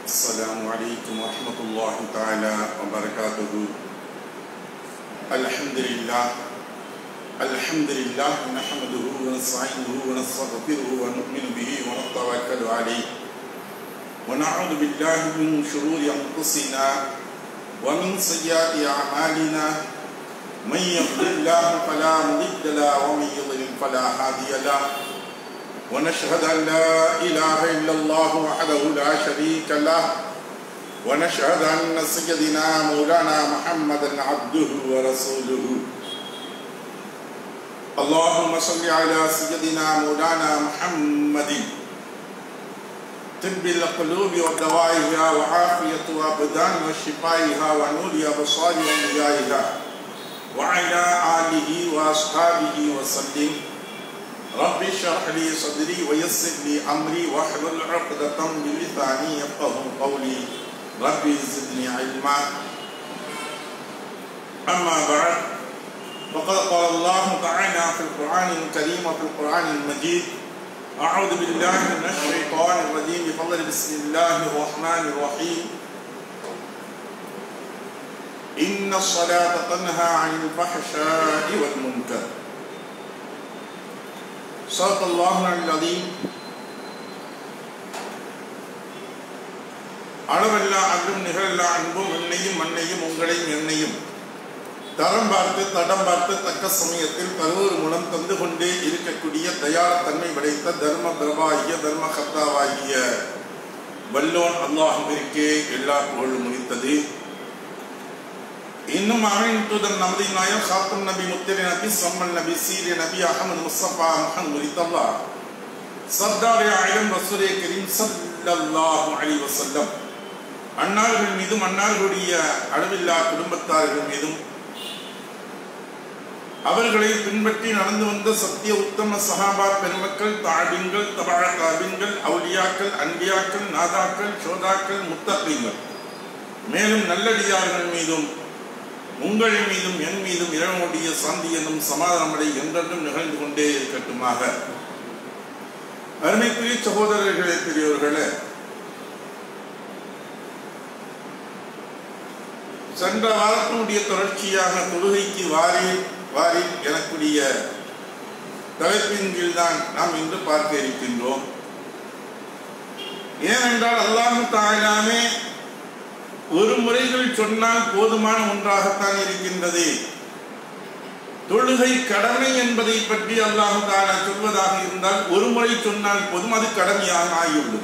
السلام عليكم ورحمة الله تعالى وبركاته الحمد لله الحمد لله نحمده ونستعينه ونستغفره ونؤمن به ونتوكل عليه ونعوذ بالله من شرور أنفسنا ومن سيئات أعمالنا من يهد الله فلا مضل له ومن يضلل فلا هادي له ونشهد أن لا إله إلا الله وحده لا شريك له ونشهد أن سيدنا مولانا محمدا عبده ورسوله اللهم صل على سيدنا مولانا محمد طب القلوب ودوائها وعافية أبدان وشفائها ونور أبصار وضيائها وعلى آله وأصحابه وسلم رب اشرح لي صدري ويسر لي امري واحلل عقدة من لساني يفقه قولي رب زدني علما اما بعد فقد قال الله تعالى في القران الكريم وفي القران المجيد اعوذ بالله من الشيطان الرجيم بفضل بسم الله الرحمن الرحيم ان الصلاه تنهى عن الفحشاء والمنكر صدق الله العظيم அளவல்லா அன்றும் நிகழல்லா அன்பும் என்னையும் மண்ணையும் உங்களையும் என்னையும் தரம் பார்த்து தடம் பார்த்து தக்க சமயத்தில் பல்வேறு முனம் தந்து கொண்டே இருக்கக்கூடிய தயாரத்தன்மை படைத்த தர்ம பிரபாகிய தர்ம கர்த்தாவாகிய வல்லோன் அல்லாஹிற்கே எல்லா புகழும் முடித்தது இன்னும் அவன் தூதர் நமது நாயர் காத்தும் நபி முத்திரை நபி சம்மல் நபி சீரிய நபி அகமது முஸ்தபா மஹன் முரித்தல்லா சர்தாரே ஆயிரம் ரசூலே கரீம் சல்லல்லாஹு அலைஹி வஸல்லம் அன்னார்கள் மீதும் அன்னார்களுடைய அளவில்லா குடும்பத்தார்கள் மீதும் அவர்களை பின்பற்றி நடந்து வந்த சத்திய உத்தம சஹாபா பெருமக்கள் தாபின்கள் தபாழ தாபின்கள் அவுலியாக்கள் அன்பியாக்கள் நாதாக்கள் சோதாக்கள் முத்தகீங்கள் மேலும் நல்லடியார்கள் மீதும் உங்கள் மீதும் என் மீதும் இறைவனுடைய சாந்தி என்னும் சமாதானமடை என்றென்றும் நிகழ்ந்து கொண்டே இருக்கட்டுமாக அருமைக்குரிய சகோதரர்களே பெரியவர்களே சென்ற வாரத்தினுடைய தொடர்ச்சியாக தொழுகைக்கு வாரி வாரி எனக்குரிய தலைப்பின் கீழ் தான் நாம் இன்று பார்க்க இருக்கின்றோம் ஏனென்றால் அல்லாஹு தாயிலாமே ஒரு முறைகள் சொன்னால் போதுமான ஒன்றாகத்தான் இருக்கின்றது தொழுகை கடமை என்பதை பற்றி அல்லாஹு தாலா சொல்வதாக இருந்தால் ஒரு முறை சொன்னால் போதும் அது கடமையாக ஆகியுள்ளது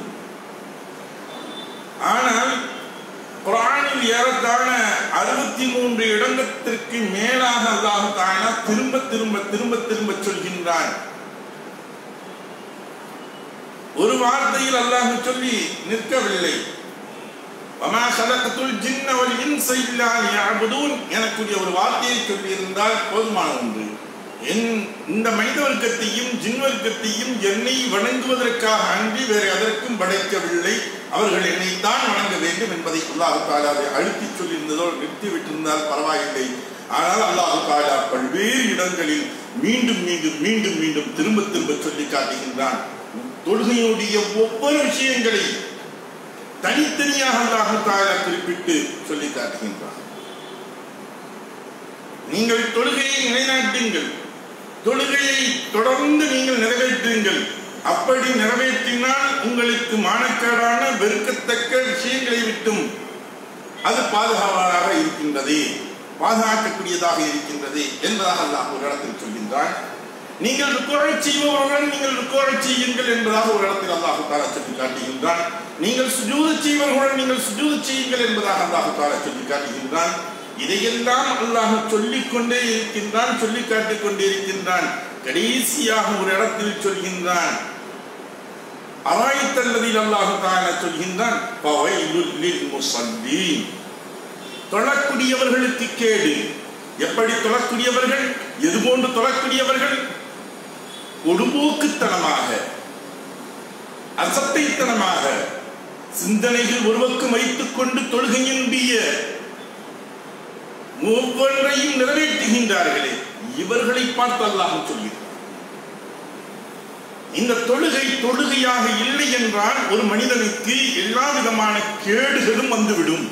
ஆனால் குரானில் ஏறத்தாழ அறுபத்தி மூன்று இடங்கத்திற்கு மேலாக அல்லாஹு தாலா திரும்ப திரும்ப திரும்ப திரும்ப சொல்கின்றான் ஒரு வார்த்தையில் அல்லாஹ் சொல்லி நிற்கவில்லை வமா கலக்கத்துள் ஜின்ன வல் இன்ச இல்லா லியஅபுதூன் எனக்குரிய ஒரு வார்த்தையை சொல்லியிருந்தால் போதுமான ஒன்று என் இந்த மனித வர்க்கத்தையும் ஜின் வர்க்கத்தையும் என்னை வணங்குவதற்காக அன்றி வேறு எதற்கும் படைக்கவில்லை அவர்கள் என்னைத்தான் வணங்க வேண்டும் என்பதை அல்லாஹு தாலா அதை அழுத்தி சொல்லியிருந்ததோ நிறுத்தி விட்டிருந்தால் பரவாயில்லை ஆனால் அல்லாஹு தாலா பல்வேறு இடங்களில் மீண்டும் மீண்டும் மீண்டும் மீண்டும் திரும்ப திரும்ப சொல்லி காட்டுகின்றான் தொழுகையுடைய ஒவ்வொரு விஷயங்களையும் தனித்தனியாக அல்லாஹு தாலா குறிப்பிட்டு சொல்லி காட்டுகின்றார் நீங்கள் தொழுகையை நிலைநாட்டுங்கள் தொழுகையை தொடர்ந்து நீங்கள் நிறைவேற்றுங்கள் அப்படி நிறைவேற்றினால் உங்களுக்கு மானக்கேடான வெறுக்கத்தக்க விஷயங்களை விட்டும் அது பாதுகாவலாக இருக்கின்றது பாதுகாக்கக்கூடியதாக இருக்கின்றது என்பதாக அல்லாஹ் ஒரு இடத்தில் சொல்கின்றான் நீங்கள் ருக்கோழை செய்பவர்களுடன் நீங்கள் ருக்கோழை செய்யுங்கள் என்பதாக ஒரு இடத்தில் அல்லாஹு தாலா சொல்லி காட்டுகின்றான் நீங்கள் சுஜூத செய்வர்களுடன் நீங்கள் சுஜூத செய்யுங்கள் என்பதாக அல்லாஹு தாலா சொல்லி காட்டுகின்றான் இதையெல்லாம் அல்லாஹ் சொல்லிக் கொண்டே இருக்கின்றான் சொல்லி காட்டிக் கொண்டே இருக்கின்றான் கடைசியாக ஒரு இடத்தில் சொல்கின்றான் அராய்த்தல்லதில் அல்லாஹு தாலா சொல்கின்றான் தொழக்கூடியவர்களுக்கு கேடு எப்படி தொழக்கூடியவர்கள் எது போன்று தொழக்கூடியவர்கள் கொடும்போக்குத்தனமாக அசட்டைத்தனமாக சிந்தனைகள் ஒருவக்கம் வைத்துக் கொண்டு தொழுகையினுடைய ஒவ்வொன்றையும் நிறைவேற்றுகின்றார்களே இவர்களை பார்த்து அல்லாஹ் சொல்கிறார் இந்த தொழுகை தொழுகையாக இல்லை என்றால் ஒரு மனிதனுக்கு எல்லா விதமான கேடுகளும் வந்துவிடும்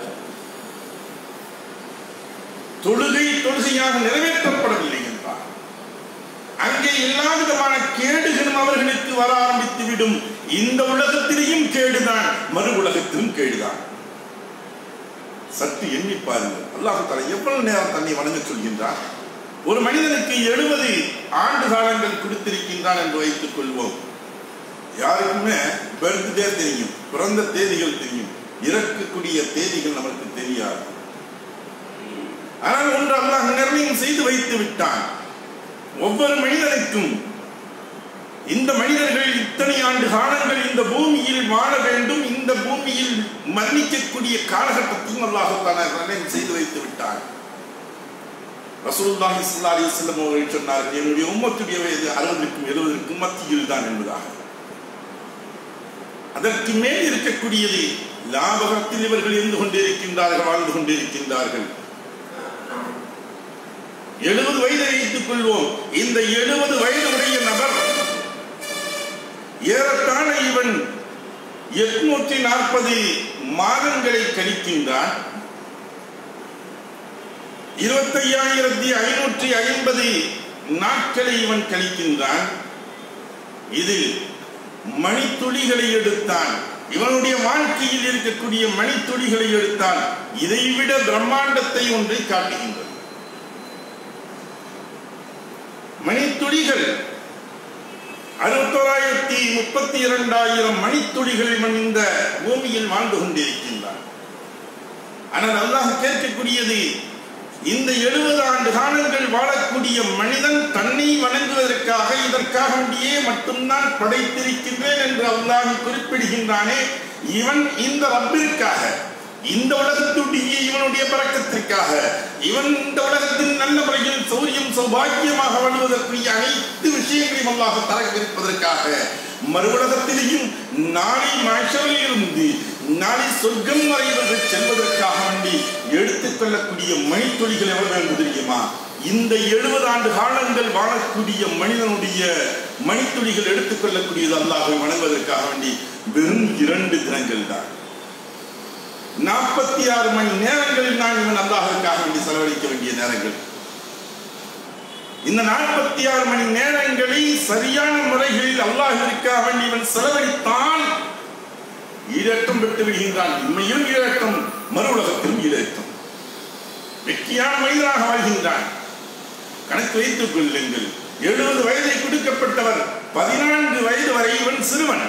தொழுகை தொழுகையாக நிறைவேற்றப்படவில்லை என்றார் அங்கே எல்லா விதமான கேடுகளும் அவர்களுக்கு வர ஆரம்பித்து விடும் இந்த உலகத்திலேயும் கேடுதான் மறு உலகத்திலும் கேடுதான் சற்று எண்ணி பாருங்கள் அல்லாஹு தஆலா எவ்வளவு நேரம் தன்னை வணங்க சொல்கின்றார் ஒரு மனிதனுக்கு எழுபது ஆண்டு காலங்கள் கொடுத்திருக்கின்றான் என்று வைத்துக் கொள்வோம் யாருக்குமே பர்த்டே தெரியும் பிறந்த தேதிகள் தெரியும் இறக்கக்கூடிய தேதிகள் நமக்கு தெரியாது ஆனால் ஒன்று அல்லாஹ் நிர்ணயம் செய்து வைத்து விட்டான் ஒவ்வொரு மனிதனுக்கும் இந்த மனிதர்கள் இத்தனை ஆண்டு காலங்கள் இந்த பூமியில் வாழ வேண்டும் இந்த பூமியில் மன்னிக்கக்கூடிய காலகட்டத்தையும் அல்லாஹால நிர்ணயம் செய்து வைத்து விட்டான் ரசூலுல்லாஹி ஸல்லல்லாஹு அலைஹி வஸல்லம் அவர்கள் சொன்னார்கள் என்னுடைய உம்மத்துடைய வயது அறுபதுக்கும் எழுபதற்கும் மத்தியில் தான் என்பதாக அதற்கு மேல் இருக்கக்கூடியது லாபகத்தில் இவர்கள் இருந்து கொண்டிருக்கின்றார்கள் வாழ்ந்து கொண்டிருக்கின்றார்கள் எழுபது வயதை வைத்துக் கொள்வோம் இந்த எழுபது வயது உடைய நபர் ஏறத்தாழ இவன் எட்நூற்றி நாற்பது மாதங்களை கழிக்கின்றான் இருபத்தையாயிரத்தி ஐநூற்றி ஐம்பது நாட்களை இவன் கழிக்கின்றான் இதில் மணித்துளிகளை எடுத்தான் இவனுடைய வாழ்க்கையில் இருக்கக்கூடிய மணித்துளிகளை எடுத்தான் இதைவிட பிரம்மாண்டத்தை ஒன்றை காட்டுகின்றது மணித்துளிகள் அறுபத்தோராயிரத்தி முப்பத்தி இரண்டாயிரம் மணித்துளிகள் இவன் இந்த பூமியில் வாழ்ந்து கொண்டிருக்கின்றான் ஆனால் அல்லாஹ் கேட்கக்கூடியது இந்த எழுபது ஆண்டு காலங்கள் வாழக்கூடிய மனிதன் தன்னை வணங்குவதற்காக இதற்காக வேண்டியே மட்டும்தான் படைத்திருக்கின்றேன் என்று அல்லாஹ் குறிப்பிடுகின்றானே இவன் இந்த ரப்பிற்காக இந்த உலகத்துடைய இவனுடைய பறக்கத்திற்காக இவன் இந்த உலகத்தின் நல்ல முறையில் சௌரியம் சௌபாக்கியமாக வாழ்வதற்குரிய அனைத்து விஷயங்களையும் அல்லாஹ் தரவிருப்பதற்காக மறு உலகத்திலேயும் நாளை மாஷரில் இருந்து நாளை சொர்க்கம் வரை இவர்கள் செல்வதற்காக வேண்டி எடுத்துக்கொள்ளக்கூடிய மணித்துளிகள் எவ்வளவு என்று தெரியுமா இந்த எழுபது ஆண்டு காலங்கள் வாழக்கூடிய மனிதனுடைய மணித்துளிகள் எடுத்துக்கொள்ளக்கூடியது அல்லாஹை வணங்குவதற்காக வேண்டி வெறும் இரண்டு தினங்கள் தான் நாற்பத்தி ஆறு மணி நேரங்களில் நான் இவன் அல்லாஹுக்காக வேண்டி செலவழிக்க வேண்டிய நேரங்கள் இந்த நாற்பத்தி ஆறு மணி நேரங்களை சரியான முறைகளில் அல்லாஹிற்காக வேண்டி இவன் செலவழித்தான் ஈரேற்றம் பெற்று விடுகின்றான் இம்மையும் ஈரேற்றம் மறு உலகத்திலும் ஈரேற்றம் வெற்றியான மனிதனாக வாழ்கின்றான் கணக்கு வைத்துக் கொள்ளுங்கள் எழுபது வயதை கொடுக்கப்பட்டவர் பதினான்கு வயது வரை இவன் சிறுவன்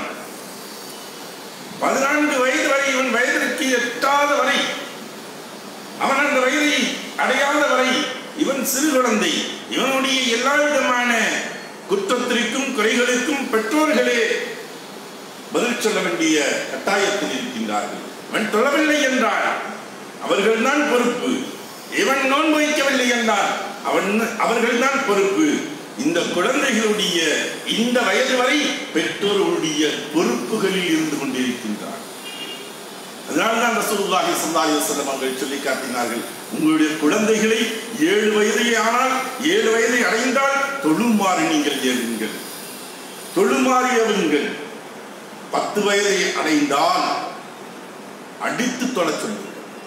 பதினான்கு வயது வரை இவன் வயதிற்கு எட்டாத வரை அவன் அந்த வயதை அடையாத வரை இவன் சிறு குழந்தை இவனுடைய எல்லா விதமான குற்றத்திற்கும் குறைகளுக்கும் பெற்றோர்களே பதில் சொல்ல வேண்டிய கட்டாயத்தில் இருக்கின்றார்கள் அவன் தொழவில்லை என்றால் அவர்கள் தான் பொறுப்பு இவன் நோன்பு வைக்கவில்லை என்றால் அவன் அவர்கள் தான் பொறுப்பு இந்த குழந்தைகளுடைய இந்த வயது வரை பெற்றோர்களுடைய பொறுப்புகளில் இருந்து கொண்டிருக்கின்றார் அதனால்தான் ரசூலுல்லாஹி ஸல்லல்லாஹு அலைஹி வஸல்லம் அவர்கள் சொல்லி காட்டினார்கள் உங்களுடைய குழந்தைகளை ஏழு வயதை ஆனால் ஏழு வயதை அடைந்தால் தொழுமாறு நீங்கள் ஏவுங்கள் தொழுமாறு ஏவுங்கள் பத்து வயதை அடைந்தால் அடித்து தொலை சொல்லுங்கள்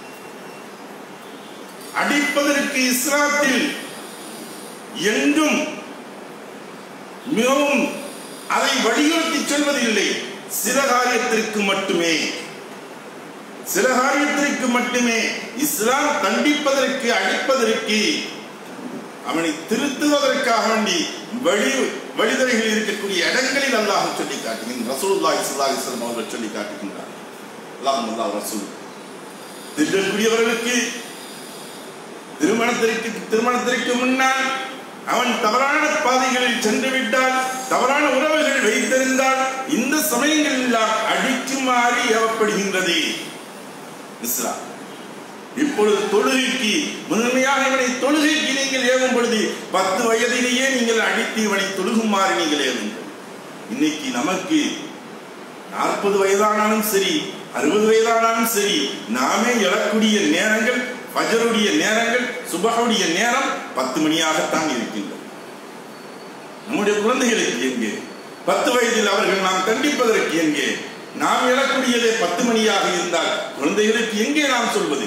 அடிப்பதற்கு இஸ்லாத்தில் எங்கும் மிகவும் அதை வலியுறுத்தி சொல்வதில்லை சில காரியத்திற்கு மட்டுமே சில காரியத்திற்கு மட்டுமே இஸ்லாம் தண்டிப்பதற்கு அடிப்பதற்கு அவனை திருத்துவதற்காக வேண்டி வழி வழிதலைகளில் இருக்கக்கூடிய இடங்களில் அல்லாஹ் சொல்லி காட்டுகின்ற ரசூலுல்லாஹி ஸல்லல்லாஹு அலைஹி வஸல்லம் அவர்கள் சொல்லி காட்டுகின்றார் அல்லாஹ் அல்லாஹ் ரசூல் திருடக்கூடியவர்களுக்கு திருமணத்திற்கு திருமணத்திற்கு முன்னால் அவன் தவறான பாதைகளில் சென்று விட்டால் தவறான உறவுகள் வைத்திருந்தால் இந்த சமயங்கள் எல்லாம் அடிக்குமாறு ஏவப்படுகின்றது இஸ்லாம் இப்பொழுது தொழுகைக்கு முதன்மையாக இவனை தொழுகைக்கு நீங்கள் ஏவும் பொழுது பத்து வயதிலேயே நீங்கள் அடித்து இவனை தொழுகுமாறு நீங்கள் ஏவுங்கள் இன்னைக்கு நமக்கு நாற்பது வயதானாலும் சரி அறுபது வயதானாலும் சரி நாமே எழக்கூடிய நேரங்கள் ஃபஜருடைய நேரங்கள் சுபஹுடைய நேரம் பத்து மணியாகத்தான் இருக்கின்றது நம்முடைய குழந்தைகளுக்கு எங்கே பத்து வயதில் அவர்கள் நாம் தண்டிப்பதற்கு எங்கே நாம் எழக்கூடியதே பத்து மணியாக இருந்தால் குழந்தைகளுக்கு எங்கே நாம் சொல்வது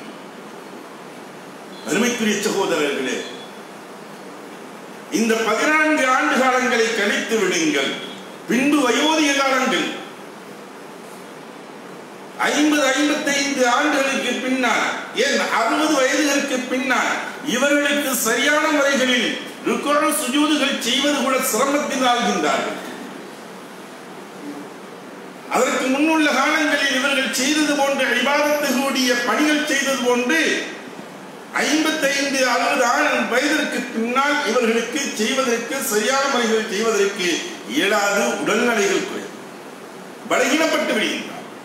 அருமைக்குரிய சகோதரர்களே இந்த பதினான்கு ஆண்டு காலங்களை கழித்து விடுங்கள் பின்பு வயோதிக காலங்கள் ஐம்பது ஐம்பத்தைந்து ஆண்டுகளுக்கு பின்னால் ஏன் அறுபது வயதுகளுக்கு பின்னால் இவர்களுக்கு சரியான முறைகளில் ருக்குழ சுஜூதுகள் செய்வது கூட சிரமத்தில் ஆகின்றார்கள் அதற்கு முன்னுள்ள காலங்களில் இவர்கள் செய்தது போன்ற இபாதத்து கூடிய பணிகள் செய்தது போன்று ஐம்பத்தைந்து அறுபது ஆண்டு வயதிற்கு பின்னால் இவர்களுக்கு செய்வதற்கு சரியான முறைகள் செய்வதற்கு இயலாது உடல்நிலைகள் குறை பலகீனப்பட்டு விடுகின்றார்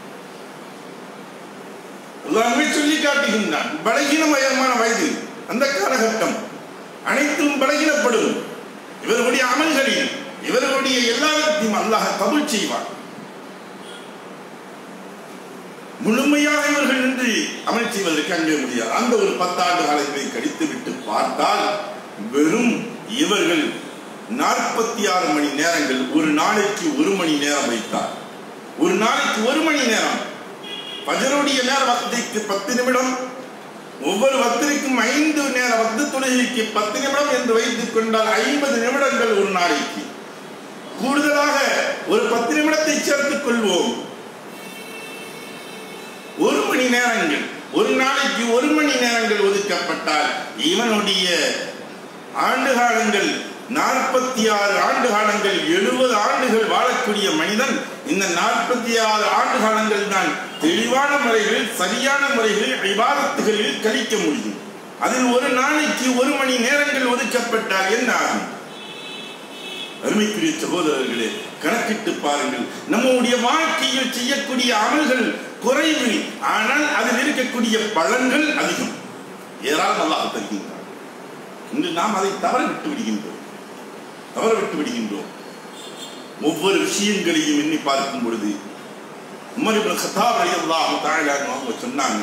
எல்லாமே சொல்லி காட்டுகின்றான் பலகீனமயமான வயது அந்த காலகட்டம் அனைத்தும் பலகீனப்படும் இவர்களுடைய அமல்களில் இவர்களுடைய எல்லாத்தையும் அல்லாஹ் கபுல் செய்வான் முழுமையாக இவர்கள் நின்று அமல் செய்வதற்கு அங்கே முடியாது அந்த ஒரு பத்தாண்டு காலத்தை கழித்து விட்டு பார்த்தால் வெறும் இவர்கள் நாற்பத்தி ஆறு மணி நேரங்கள் ஒரு நாளைக்கு ஒரு மணி நேரம் வைத்தார் ஒரு நாளைக்கு ஒரு மணி நேரம் பஜருடைய நேர வக்திக்கு பத்து நிமிடம் ஒவ்வொரு வக்திற்கும் ஐந்து நேர வக்து தொழுகைக்கு பத்து நிமிடம் என்று வைத்துக் கொண்டால் ஐம்பது நிமிடங்கள் ஒரு நாளைக்கு கூடுதலாக ஒரு பத்து நிமிடத்தை சேர்த்துக் கொள்வோம் ஒரு மணி நேரங்கள் ஒரு நாளைக்கு ஒரு மணி நேரங்கள் ஒதுக்கப்பட்டால் இவனுடைய ஆண்டு காலங்கள் நாற்பத்தி ஆறு ஆண்டு காலங்கள் எழுபது ஆண்டுகள் வாழக்கூடிய மனிதன் இந்த நாற்பத்தி ஆறு ஆண்டு காலங்கள் தான் தெளிவான முறைகளில் சரியான முறைகளில் விவாதத்துகளில் கழிக்க முடியும் அதில் ஒரு நாளைக்கு ஒரு மணி நேரங்கள் ஒதுக்கப்பட்டால் என்ன ஆகும் அருமைக்குரிய சகோதரர்களே கணக்கிட்டு பாருங்கள் நம்முடைய வாழ்க்கையில் செய்யக்கூடிய அமல்கள் குறைவு ஆனால் அதில் இருக்கக்கூடிய பலன்கள் அதிகம் ஏறால் நல்லா தருகின்றார் இன்று நாம் அதை தவற விட்டு விடுகின்றோம் தவற விட்டு விடுகின்றோம் ஒவ்வொரு விஷயங்களையும் எண்ணி பார்க்கும் பொழுது உமர் இப்னு கத்தாப் ரலியல்லாஹு தஆலா அவங்க சொன்னாங்க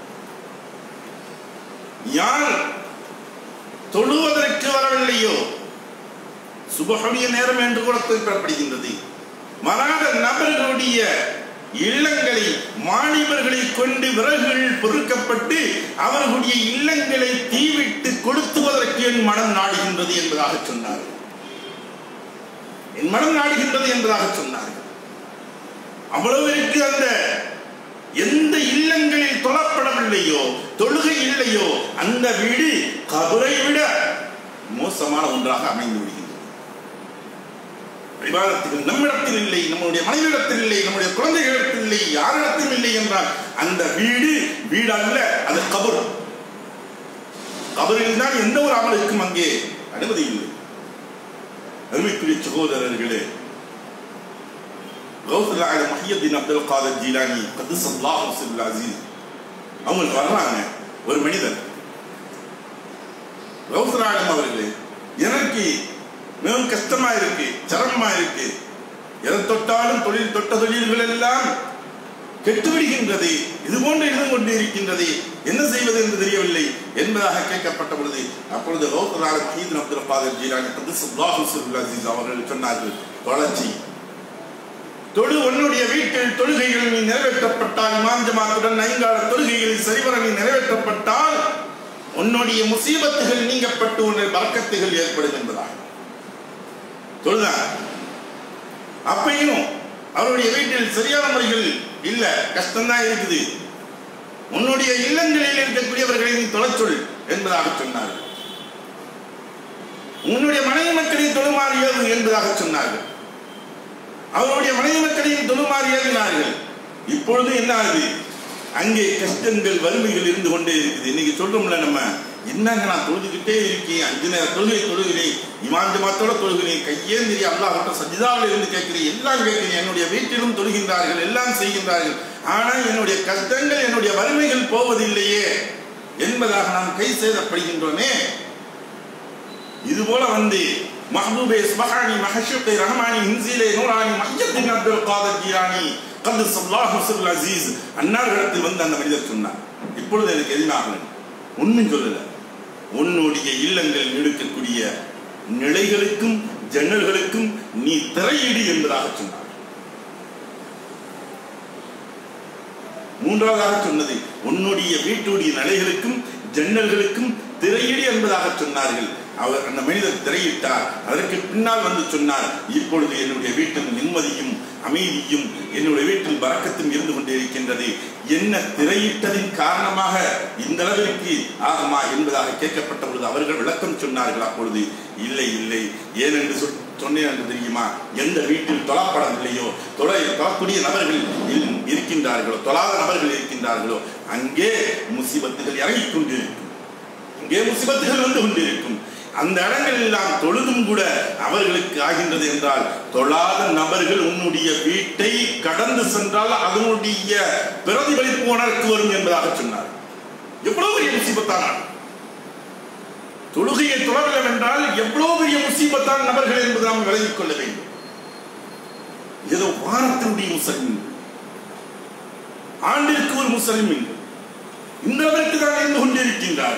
யார் தொழுவதற்கு வரவில்லையோ சுபஹுடைய நேரம் என்று கூட குறிப்பிடப்படுகின்றது வராத நபர்களுடைய இல்லங்களை மாணவர்களை கொண்டு விறகுகள் பொறுக்கப்பட்டு அவர்களுடைய இல்லங்களை தீவிட்டு கொளுத்துவதற்கு என் மனம் நாடுகின்றது என்பதாக சொன்னார் என் மனம் நாடுகின்றது என்பதாக சொன்னார்கள் அவ்வளவிற்கு அந்த எந்த இல்லங்களில் தொழப்படவில்லையோ தொழுகை இல்லையோ அந்த வீடு கபரை விட மோசமான ஒன்றாக அமைந்து விடுகின்றது விவாதத்தில் நம்மிடத்தில் இல்லை நம்முடைய மனைவிடத்தில் இல்லை நம்முடைய குழந்தைகளிடத்தில் இல்லை யாரிடத்தில் இல்லை என்றால் அந்த வீடு வீடு அல்ல அது கபர் கபரில் தான் எந்த ஒரு அமலுக்கும் அங்கே அனுமதி இல்லை அருமைக்குரிய சகோதரர்களே கௌசல் ஆல மஹியத்தின் அப்துல் காதர் ஜீலானி கதுஸ் அல்லாஹ் சில் அசீஸ் அவங்களுக்கு வர்றாங்க ஒரு மனிதர் கௌசல் ஆலம் அவர்களே எனக்கு மிகவும் கஷ்டமா இருக்கு சிரமமா இருக்கு எதை தொட்டாலும் தொழில் தொட்ட தொழில்கள் எல்லாம் கெட்டுவிடுகின்றது இது போன்று இருந்து கொண்டு இருக்கின்றது என்ன செய்வது என்று தெரியவில்லை என்பதாக கேட்கப்பட்ட பொழுது அப்பொழுது ரவுத்தராக கீதன் அப்துல் காதர் ஜீலானி அசீஸ் அவர்கள் சொன்னார்கள் தொடர்ச்சி தொழு உன்னுடைய வீட்டில் தொழுகைகள் நீ நிறைவேற்றப்பட்டால் மாஞ்சமாத்துடன் ஐங்கால தொழுகைகளில் சரிவர நீ நிறைவேற்றப்பட்டால் உன்னுடைய முசீபத்துகள் நீங்கப்பட்டு உன்னுடைய பறக்கத்துகள் ஏற்படும் என்பதாக தொழுதான் அப்பையும் அவருடைய வீட்டில் சரியான முறைகள் இல்ல கஷ்டம்தான் இருக்குது உன்னுடைய இல்லங்களில் இருக்கக்கூடியவர்களை நீ தொலைச் சொல் என்பதாக சொன்னார்கள் உன்னுடைய மனைவி மக்களை தொழுமாறு ஏவு என்பதாக சொன்னார்கள் அவருடைய மனைவி மக்களையும் தொழுமாறு ஏவினார்கள் இப்பொழுது என்ன ஆகுது அங்கே கஷ்டங்கள் வறுமைகள் இருந்து கொண்டே இருக்குது இன்னைக்கு சொல்றோம்ல நம்ம என்னங்க நான் தொழுதுகிட்டே இருக்கேன் அஞ்சு நேரம் தொழுகை தொழுகிறேன் இமான் ஜமாத்தோட தொழுகிறேன் கையேந்திரி அல்லாஹ்கிட்ட சஜிதாவில் இருந்து கேட்கிறேன் எல்லாம் கேட்கிறேன் என்னுடைய வீட்டிலும் தொழுகின்றார்கள் எல்லாம் செய்கின்றார்கள் ஆனால் என்னுடைய கஷ்டங்கள் என்னுடைய வறுமைகள் போவதில்லையே என்பதாக நாம் கை சேதப்படுகின்றோமே இது போல வந்து மஹபூபே ஸ்மஹானி மஹஷுகை ரஹமானி ஹின்சிலே நூரானி மஹ்யத்தின் அப்துல் காதர் ஜீரானி கந்து சல்லாஹு சுல் அசீஸ் அன்னார்களிடத்தில் வந்து அந்த மனிதர் சொன்னார் இப்பொழுது எனக்கு எதுவுமே ஆகலை ஒன்றும் சொல்லல உன்னுடைய இல்லங்கள் எடுக்கக்கூடிய நிலைகளுக்கும் ஜன்னல்களுக்கும் நீ திரையிடு என்பதாக சொன்னார் மூன்றாவதாக சொன்னது உன்னுடைய வீட்டுடைய நிலைகளுக்கும் ஜன்னல்களுக்கும் திரையிடு என்பதாக சொன்னார்கள் அவர் அந்த மனிதர் திரையிட்டார் அதற்கு பின்னால் வந்து சொன்னார் இப்பொழுது என்னுடைய வீட்டில் நிம்மதியும் அமைதியும் என்னுடைய வீட்டில் பறக்கத்தும் இருந்து கொண்டே இருக்கின்றது என்ன திரையிட்டதின் காரணமாக இந்த அளவிற்கு ஆகுமா என்பதாக கேட்கப்பட்ட பொழுது அவர்கள் விளக்கம் சொன்னார்கள் அப்பொழுது இல்லை இல்லை ஏனென்று சொல் சொன்னேன் என்று தெரியுமா எந்த வீட்டில் தொழப்படவில்லையோ தொலை தொழக்கூடிய நபர்கள் இல்- இருக்கின்றார்களோ தொழாத நபர்கள் இருக்கின்றார்களோ அங்கே முசிபத்துகள் இறங்கிக் கொண்டிருக்கும் அங்கே முசிபத்துகள் வந்து கொண்டிருக்கும் அந்த இடங்கள் எல்லாம் தொழுதும் கூட அவர்களுக்கு ஆகின்றது என்றால் தொழாத நபர்கள் உன்னுடைய வீட்டை கடந்து சென்றால் அதனுடைய பிரதிபலிப்பு உனக்கு வரும் என்பதாக சொன்னார் எவ்வளவு பெரிய முசிபத்தான தொழுகையை தொடரவில்லை என்றால் எவ்வளவு பெரிய முசீபத்தான நபர்கள் என்பதை நாம் விளங்கிக் கொள்ள வேண்டும் ஏதோ வாரத்தினுடைய முஸ்லிம் ஆண்டிற்கு ஒரு முஸ்லிம் இந்த அளவிற்கு தான் இருந்து கொண்டிருக்கின்றார்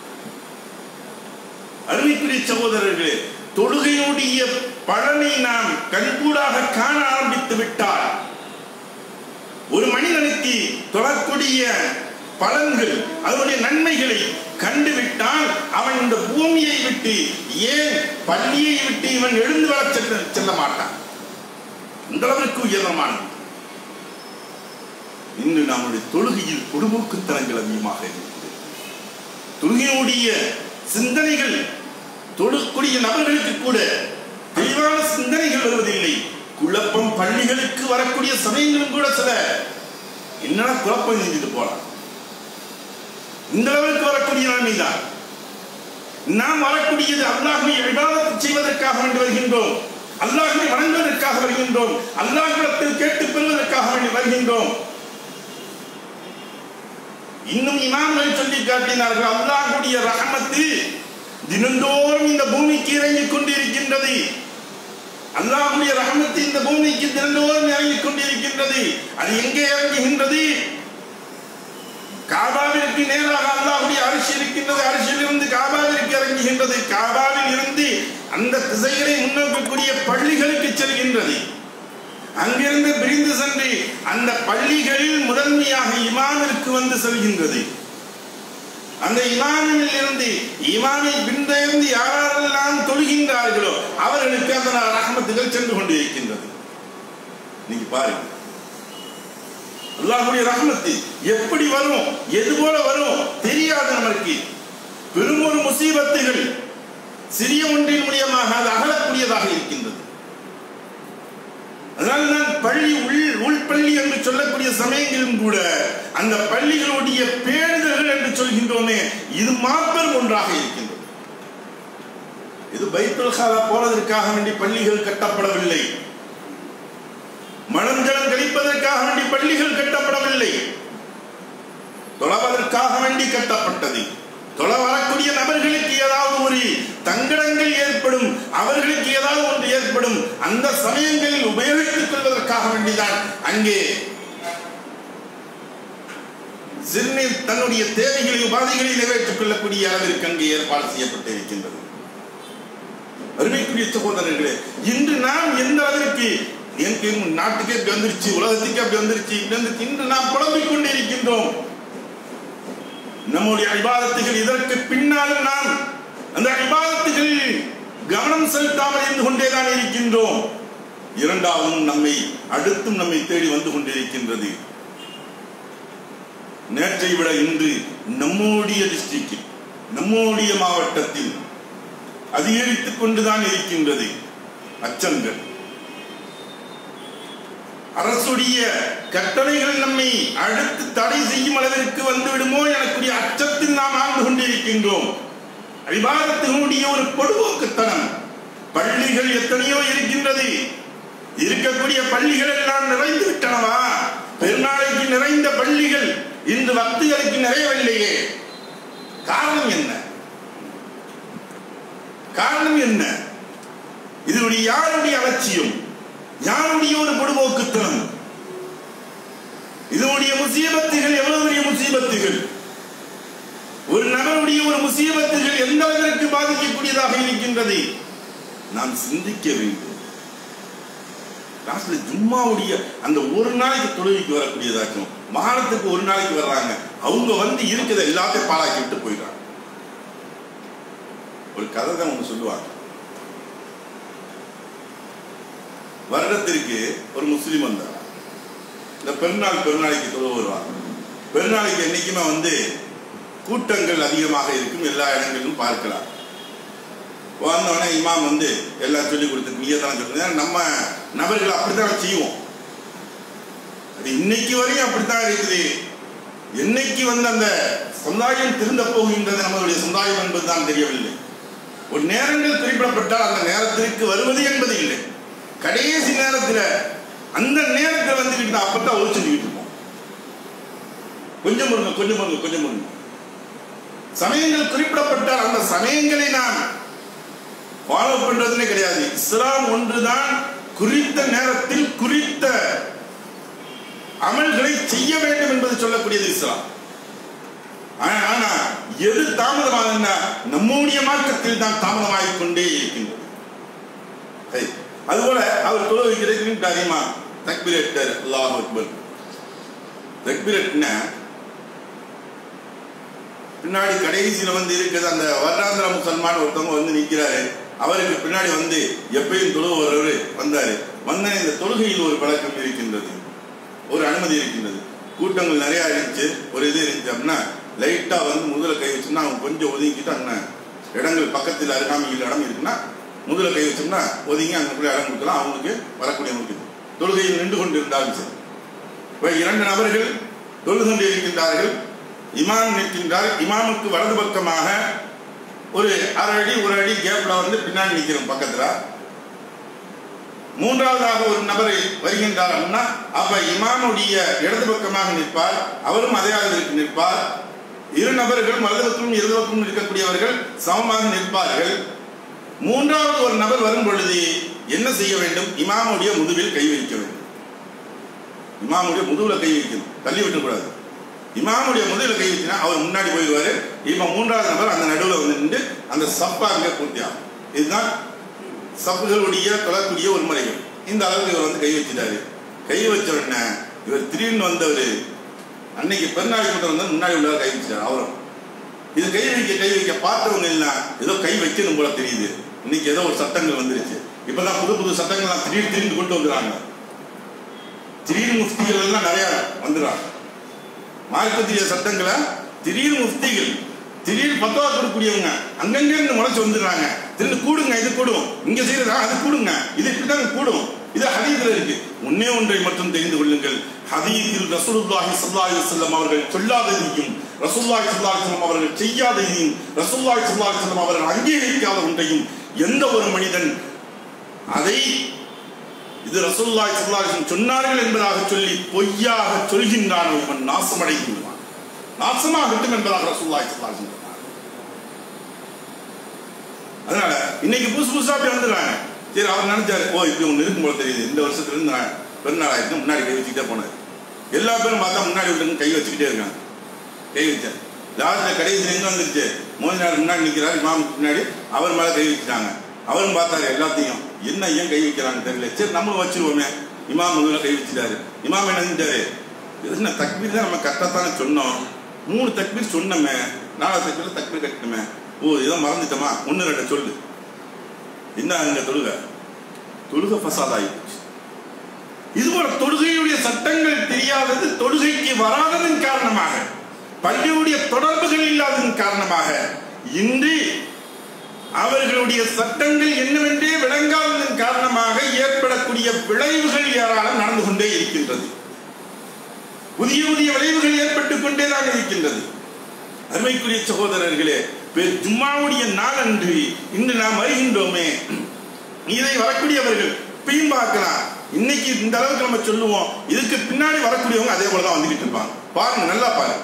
அருமைக்குரிய சகோதரர்களே தொழுகையுடைய பலனை நாம் கண்கூடாக காண ஆரம்பித்து விட்டால் ஒரு மனிதனுக்கு தொழக்கூடிய பலன்கள் அதனுடைய நன்மைகளை கண்டுவிட்டால் அவன் இந்த பூமியை விட்டு ஏன் பள்ளியை விட்டு இவன் எழுந்து வர செல்ல செல்ல மாட்டான் இந்த அளவிற்கு உயர்ந்தமானது இன்று நம்முடைய தொழுகையில் பொடுபோக்குத்தனங்கள் அதிகமாக இருக்கிறது தொழுகையுடைய சிந்தனைகள் தொழக்கூடிய நபர்களுக்கு கூட தெளிவான சிந்தனைகள் வருவதில்லை குழப்பம் பள்ளிகளுக்கு வரக்கூடிய சமயங்களும் கூட சில என்னடா குழப்பம் செஞ்சுட்டு போலாம் இந்த அளவிற்கு வரக்கூடிய நன்மைதான் நாம் வரக்கூடியது அல்லாஹ்வை இபாதத் செய்வதற்காக வேண்டி வருகின்றோம் அல்லாஹ்வை வணங்குவதற்காக வருகின்றோம் அல்லாஹ்விடத்தில் கேட்டு பெறுவதற்காக வேண்டி வருகின்றோம் இன்னும் இமாம்கள் சொல்லி காட்டினார்கள் அல்லாஹ்வுடைய ரஹமத்து தினந்தோறும் இந்த பூமிக்கு இறங்கிக் கொண்டிருக்கின்றது அல்லாஹ்வுடைய ரஹமத்து இந்த பூமிக்கு தினந்தோறும் இறங்கிக் கொண்டிருக்கின்றது அது எங்கே இறங்குகின்றது காபாவிற்கு நேராக அல்லாஹ்வுடைய அரிசி இருக்கின்றது அரிசியில் இருந்து காபாவிற்கு இறங்குகின்றது காபாவில் இருந்து அந்த திசைகளை முன்னோக்கக்கூடிய பள்ளிகளுக்கு செல்கின்றது அங்கிருந்து பிரிந்து சென்று அந்த பள்ளிகளில் முதன்மையாக இமாமிற்கு வந்து செல்கின்றது அந்த இமாமில் இருந்து இமாமை பின்தொடர்ந்து யாரெல்லாம் தொழுகின்றார்களோ அவர்களுக்கு அந்த ரஹமத்துகள் சென்று கொண்டிருக்கின்றது நீங்க பாருங்க அல்லாஹ்வுடைய ரஹமத்து எப்படி வரும் எது போல வரும் தெரியாது நமக்கு பெரும் ஒரு முசீபத்துகள் சிறிய ஒன்றின் மூலியமாக அது அகலக்கூடியதாக இருக்கின்றது அதனால் நான் பள்ளி உள் உள்பள்ளி என்று சொல்லக்கூடிய சமயங்களிலும் கூட அந்த பள்ளிகளுடைய பேணுதல்கள் என்று சொல்கின்றோமே இது மாபெரும் ஒன்றாக இருக்கின்றது இது பைத்துல் ஹாலா போனதற்காக வேண்டி பள்ளிகள் கட்டப்படவில்லை மனஞ்சலம் கழிப்பதற்காக வேண்டி பள்ளிகள் கட்டப்படவில்லை தொழவதற்காக வேண்டி கட்டப்பட்டது தொழ வரக்கூடிய நபர்களுக்கு ஏதாவது ஒரு தங்கடங்கள் ஏற்படும் அவர்களுக்கு ஏதாவது ஒன்று ஏற்படும் அந்த சமயங்களில் உபயோகித்துக் கொள்வதற்காக வேண்டிதான் அங்கே சிறுநீர் தன்னுடைய தேவைகளை உபாதைகளை நிறைவேற்றிக் கொள்ளக்கூடிய அளவிற்கு அங்கே ஏற்பாடு செய்யப்பட்டு இருக்கின்றது அருமைக்குரிய சகோதரர்களே இன்று நாம் எந்த அளவிற்கு எனக்கு நாட்டுக்கே அப்படி வந்துருச்சு உலகத்துக்கு அப்படி வந்துருச்சு இப்படி வந்துருச்சு இன்று நாம் புலம்பிக் கொண்டே இருக்கின்றோம் நம்முடைய அபிபாதத்துகள் இதற்கு பின்னாலும் நாம் அந்த அபிபாதத்துகளில் கவனம் செலுத்தாமல் இருந்து கொண்டேதான் இருக்கின்றோம் இரண்டாவதும் நம்மை அடுத்தும் நம்மை தேடி வந்து கொண்டிருக்கின்றது நேற்றை விட இன்று நம்முடைய டிஸ்ட்ரிக்டில் நம்முடைய மாவட்டத்தில் அதிகரித்துக் கொண்டுதான் இருக்கின்றது அச்சங்கள் அரசுடைய கட்டளைகள் நம்மை அடுத்து தடை செய்யும் அளவிற்கு வந்து விடுமோ எனக்குரிய அச்சத்தில் நாம் ஆழ்ந்து கொண்டிருக்கின்றோம் விவாதத்தினுடைய ஒரு பொடுபோக்குத்தனம் பள்ளிகள் எத்தனையோ இருக்கின்றது இருக்கக்கூடிய பள்ளிகள் எல்லாம் நிறைந்து விட்டனவா பெருநாளைக்கு நிறைந்த பள்ளிகள் இன்று பக்திகளுக்கு நிறையவில்லையே காரணம் என்ன காரணம் என்ன இதனுடைய யாருடைய அலட்சியம் யாருடைய ஒரு பொடுபோக்குத்தனம் இதனுடைய முசீபத்துகள் எவ்வளவு பெரிய முசீபத்துகள் ஒரு நபருடைய ஒரு முசீபத்துகள் எந்த அளவிற்கு பாதிக்கக்கூடியதாக இருக்கின்றது நாம் சிந்திக்க வேண்டும் கிளாஸ்ல ஜும்மாவுடைய அந்த ஒரு நாளைக்கு தொழுகைக்கு வரக்கூடியதாக்கும் வாரத்துக்கு ஒரு நாளைக்கு வர்றாங்க அவங்க வந்து இருக்கிறத எல்லாத்தையும் பாழாக்கி விட்டு போயிடுறாங்க ஒரு கதை தான் ஒன்று சொல்லுவாங்க வருடத்திற்கு ஒரு முஸ்லீம் வந்தார் இந்த பெருநாள் பெருநாளைக்கு தொழுவு வருவாங்க பெருநாளைக்கு என்னைக்குமே வந்து கூட்டங்கள் அதிகமாக இருக்கும் எல்லா இடங்களிலும் பார்க்கலாம் வந்தோடனே இமாம் வந்து எல்லாம் சொல்லி கொடுத்து நீங்க தான் சொல்லுங்க நம்ம நபர்கள் அப்படித்தான் செய்வோம் அது இன்னைக்கு வரையும் அப்படித்தான் இருக்குது என்னைக்கு வந்து அந்த சமுதாயம் திருந்த போகின்றது நம்மளுடைய சமுதாயம் என்பதுதான் தெரியவில்லை ஒரு நேரங்கள் குறிப்பிடப்பட்டால் அந்த நேரத்திற்கு வருவது என்பது இல்லை கடைசி நேரத்தில் அந்த நேரத்தில் வந்துக்கிட்டு அப்பதான் ஒரு சொல்லிக்கிட்டு இருப்போம் கொஞ்சம் முருங்க கொஞ்சம் முருங்க கொஞ்சம் முருங்க சமயங்கள் குறிப்பிடப்பட்டால் அந்த சமயங்களை நான் ஃபாலோ பண்றதுனே கிடையாது இஸ்லாம் ஒன்றுதான் குறித்த நேரத்தில் குறித்த அமல்களை செய்ய வேண்டும் என்பது சொல்லக்கூடியது இஸ்லாம் ஆனா- ஆனா எது தாமதமாகுதுன்னா நம்முடைய மார்க்கத்தில் தான் தாமதமாகிக் கொண்டே இருக்கின்றது சரி. அதுபோல அவர் தொழுகைக்கு அதிகமா தக்பீர் எட்டார் அல்லாஹ் அக்பர் தக்பீர் எட்டுனா பின்னாடி கடைசியில வந்து இருக்குது அந்த வருடாந்திர முசல்மான் ஒருத்தவங்க வந்து நிக்கிறாரு அவருக்கு பின்னாடி வந்து எப்பயும் தொழுவவர் வந்தாரு வந்த இந்த தொழுகையில் ஒரு பழக்கம் இருக்கின்றது ஒரு அனுமதி இருக்கின்றது கூட்டங்கள் நிறைய இருந்துச்சு ஒரு இது இருந்துச்சு அப்படின்னா லைட்டா வந்து முதல்ல கை வச்சோம்னா அவங்க கொஞ்சம் ஒதுங்கிட்டு அங்கே இடங்கள் பக்கத்தில் அருகாமையில் இடம் இருக்குன்னா முதல்ல கை வச்சோம்னா ஒதுங்கி அங்கே போய் இடம் கொடுக்கலாம் அவங்களுக்கு வரக்கூடியவங்களுக்கு தொழுகையில் நின்று கொண்டு இருந்தாலும் சரி இப்ப இரண்டு நபர்கள் தொழுது கொண்டு இருக்கின்றார்கள் இமாம் நிற்கின்றார் இமாமுக்கு வலது பக்கமாக ஒரு அரை அடி ஒரு அடி கேப்ல வந்து பின்னாடி நிற்கிறோம் பக்கத்துல மூன்றாவதாக ஒரு நபர் வருகின்றார் அப்படின்னா அப்ப இமாமுடைய இடது பக்கமாக நிற்பார் அவரும் அதே அளவிற்கு நிற்பார் இரு நபர்கள் வலது பக்கமும் இடது பக்கமும் இருக்கக்கூடியவர்கள் சமமாக நிற்பார்கள் மூன்றாவது ஒரு நபர் வரும் பொழுது என்ன செய்ய வேண்டும் இமாமுடைய முதுகில் கை வைக்க வேண்டும் இமாமுடைய முதுகுல கை வைக்கணும் தள்ளி விட்டுக்கூடாது இமாமுடைய முதுகில் கை வச்சுனா அவர் முன்னாடி போயிடுவாரு இப்ப மூன்றாவது நபர் அந்த நடுவில் வந்து நின்று அந்த சப்பா அங்கே பூர்த்தியாகும் இதுதான் சப்புகளுடைய தொழக்கூடிய ஒரு முறைகள் இந்த அளவுக்கு இவர் வந்து கை வச்சுட்டாரு கை வச்ச உடனே இவர் திடீர்னு வந்தவர் அன்னைக்கு பெருநாள் கூட்டம் வந்து முன்னாடி உள்ளவர் கை வச்சுட்டார் அவரும் இது கை வைக்க கை வைக்க பார்த்தவங்க எல்லாம் ஏதோ கை வைக்கணும் போல தெரியுது இன்னைக்கு ஏதோ ஒரு சட்டங்கள் வந்துருச்சு இப்பதான் புது புது சட்டங்கள்லாம் திடீர் திடீர்னு கொண்டு வந்துடுறாங்க திடீர் முஃப்திகள் எல்லாம் நிறைய வந்துடுறாங்க மார்க்கத்திய சட்டங்களை திடீர் முஃப்திகள் திடீர் பத்தவா கொடுக்கக்கூடியவங்க அங்கங்க இருந்து முளைச்சு வந்துடுறாங்க திடீர்னு கூடுங்க இது கூடும் இங்க செய்யறதா அது கூடுங்க இது இப்படிதாங்க கூடும் இது ஹதீஸ்ல இருக்கு ஒன்னே ஒன்றை மட்டும் தெரிந்து கொள்ளுங்கள் ஹதீஸில் ரசூலுல்லாஹி ஸல்லல்லாஹு அலைஹி வஸல்லம் அவர்கள் சொல்லாததையும் ரசூலுல்லாஹி ஸல்லல்லாஹு அலைஹி வஸல்லம் அவர்கள் செய்யாததையும் ரசூலுல்லாஹி ஸல்லல்லாஹு அலைஹி வஸல்லம் அவர்கள் அங்கீகரிக்காத ஒன்றையும் எந்த ஒரு மனிதன் அதை இது ரசூலுல்லாஹி ஸல்லல்லாஹு அலைஹி வஸல்லம் சொன்னார்கள் என்பதாக சொல்லி பொய்யாக சொல்கின்றான் இவன் நாசமடைகின்றான் நாசமாகட்டும் என்பதாக ரசூலுல்லாஹி ஸல்லல்லாஹு அலைஹி வஸல்லம் சொன்னார். அதனால இன்னைக்கு புதுசு புதுசா அப்படி வந்துடுறாங்க சரி அவர் நினைச்சாரு ஓ இப்படி ஒண்ணு இருக்கும் போல தெரியுது இந்த வருஷத்துல இருந்து நான் பெருநாள் ஆயிருக்கு முன்னாடி கை வச்சுக்கிட்டே போனார் எல்லா பேரும் பார்த்தா முன்னாடி விட்டு கை வச்சுக்கிட்டே இருக்காங்க கை வச்சார் லாஸ்ட்ல கடைசி எங்க வந்துருச்சு மோதி நாள் முன்னாடி நிக்கிறார் இமாம் பின்னாடி அவர் மேல கை வச்சுட்டாங்க அவரும் பார்த்தாரு எல்லாத்தையும் என்ன ஏன் கை வைக்கிறாங்க தெரியல சரி நம்மளும் வச்சிருவோமே இமாம் முதல்ல கை வச்சுட்டாரு இமாம் என்ன செஞ்சாரு என்ன தக்பீர் தான் நம்ம கரெக்டாக சொன்னோம் மூணு தக்பீர் சொன்னோமே நாலாவது தக்பீர் தக்பீர் கட்டணுமே ஓ இதை மறந்துட்டோமா ஒன்று ரெண்டு சொல்லு என்ன அங்க தொழுக தொழுக ஃபசாத் ஆயிடுச்சு இதுபோல தொழுகையுடைய சட்டங்கள் தெரியாதது தொழுகைக்கு வராததன் காரணமாக பள்ளியுடைய தொடர்புகள் இல்லாததன் காரணமாக இன்று அவர்களுடைய சட்டங்கள் என்னவென்றே விளங்காததன் காரணமாக ஏற்படக்கூடிய விளைவுகள் ஏராளம் நடந்து கொண்டே இருக்கின்றது புதிய புதிய விளைவுகள் ஏற்பட்டுக் கொண்டேதான் இருக்கின்றது அருமைக்குரிய சகோதரர்களே பெ- ஜும்மாவுடைய நாளன்று இன்று நாம் வருகின்றோமே இதை வரக்கூடியவர்கள் இப்பயும் பார்க்கலாம் இன்னைக்கு இந்த அளவுக்கு நம்ம சொல்லுவோம் இதுக்கு பின்னாடி வரக்கூடியவங்க அதே போல தான் வந்துகிட்டு இருப்பாங்க பாருங்க நல்லா பாருங்க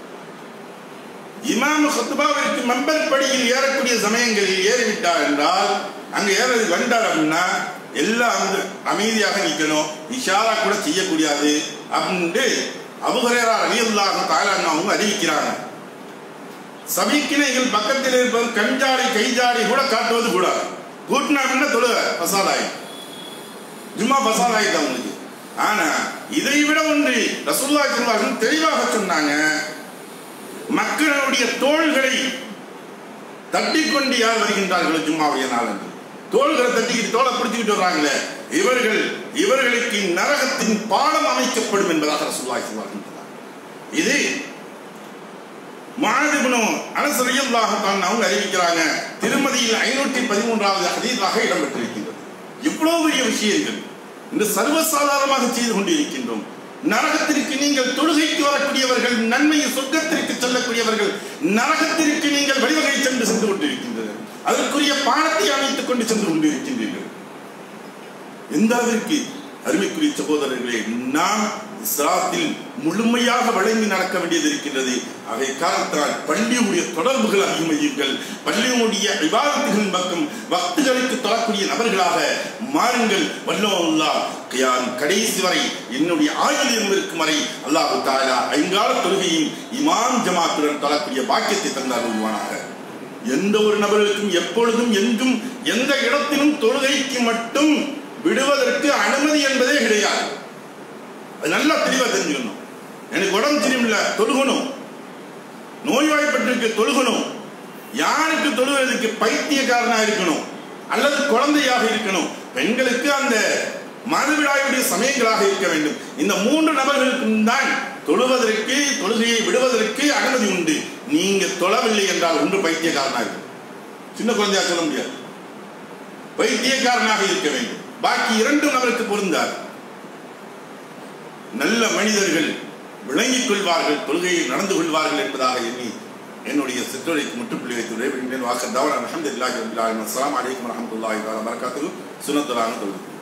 இமாம் ஹத்துபாவிற்கு மெம்பர் படியில் ஏறக்கூடிய சமயங்களில் ஏறிவிட்டார் என்றால் அங்க ஏறது வந்தார் அப்படின்னா எல்லாம் வந்து அமைதியாக நிக்கணும் இஷாரா கூட செய்யக்கூடாது அப்படின்ட்டு அபுஹரேரா அலியுல்லாஹ் தாய்லாந்து அவங்க அறிவிக்கிறாங்க சபிக்கினைகள் பக்கத்தில் இருப்பவர் கஞ்சாடை கைஜாடை கூட காட்டுவது கூடாது கூட்டினா அப்படின்னா தொழுக பசால் ஆயிடும் ஜும்மா பசால் ஆயிடுது அவங்களுக்கு ஆனா இதை விட ஒன்று ரசூல்லா சொல்வார்கள் தெளிவாக சொன்னாங்க மக்களுடைய தோள்களை தட்டிக்கொண்டு யார் வருகின்றார்களோ ஜும்மாவுடைய நாள் என்று தோள்களை தட்டிக்கிட்டு தோலை பிடிச்சிக்கிட்டு வர்றாங்களே இவர்கள் இவர்களுக்கு நரகத்தின் பாடம் அமைக்கப்படும் என்பதாக ரசூல்லாய் சொல்வார்கள் இது மாதிபுனும் அனசரியல்லாகத்தான் அவங்க அறிவிக்கிறாங்க திருமதியில் ஐநூற்றி பதிமூன்றாவது ஹதீஸாக இடம்பெற்றிருக்கின்றது இவ்வளவு பெரிய விஷயங்கள் இன்று சர்வசாதாரணமாக செய்து கொண்டிருக்கின்றோம் நரகத்திற்கு நீங்கள் தொழுகைக்கு வரக்கூடியவர்கள் நன்மையை சொர்க்கத்திற்கு செல்லக்கூடியவர்கள் நரகத்திற்கு நீங்கள் வழிவகை சென்று சென்று கொண்டிருக்கின்றனர் அதற்குரிய பாடத்தை அமைத்துக் கொண்டு சென்று கொண்டிருக்கின்றீர்கள் எந்த அளவிற்கு அருமைக்குரிய சகோதரர்களே நாம் இஸ்லாத்தில் முழுமையாக வழங்கி நடக்க வேண்டியது இருக்கின்றது அதை காரணத்தால் பள்ளியுடைய தொடர்புகள் அதிகமையுங்கள் பள்ளியுடைய விவாதத்துகளின் பக்கம் பக்துகளுக்கு தொழக்கூடிய நபர்களாக மாறுங்கள் வல்லோல்லா யான் கடைசி வரை என்னுடைய ஆயுள் இருக்கும் வரை அல்லாஹு தாலா ஐங்கால தொழுகையும் இமாம் ஜமாத்துடன் தொழக்கூடிய பாக்கியத்தை தந்தார் உருவானாக எந்த ஒரு நபர்களுக்கும் எப்பொழுதும் எங்கும் எந்த இடத்திலும் தொழுகைக்கு மட்டும் விடுவதற்கு அனுமதி என்பதே கிடையாது அது நல்லா தெளிவாக தெரிஞ்சுக்கணும் எனக்கு உடம்பு சரியில்லை தொழுகணும் நோய்வாய்ப்பட்டிருக்கு தொழுகணும் யாருக்கு தொழுவதற்கு பைத்தியக்காரனா இருக்கணும் அல்லது குழந்தையாக இருக்கணும் பெண்களுக்கு அந்த மாதவிடாயுடைய சமயங்களாக இருக்க வேண்டும் இந்த மூன்று நபர்களுக்கும் தான் தொழுவதற்கு தொழுகையை விடுவதற்கு அனுமதி உண்டு நீங்க தொழவில்லை என்றால் ஒன்று பைத்தியக்காரனாக இருக்கும் சின்ன குழந்தையா சொல்ல முடியாது பைத்தியக்காரனாக இருக்க வேண்டும் பாக்கி இரண்டு நபருக்கு பொருந்தார் நல்ல மனிதர்கள் விளங்கிக் கொள்வார்கள் தொழுகையில் நடந்து கொள்வார்கள் என்பதாக எண்ணி என்னுடைய சிற்றுரைக்கு முற்றுப்புள்ளி வைத்துள்ளேன் வாக்கு தவறு அலமதுல்லாஹி ரபில் ஆலமீன் அஸ்ஸலாமு அலைக்கும் வரஹ்மத்துல்லாஹி வபரகாத்துஹு சுனத்துல்லாஹி தொழுது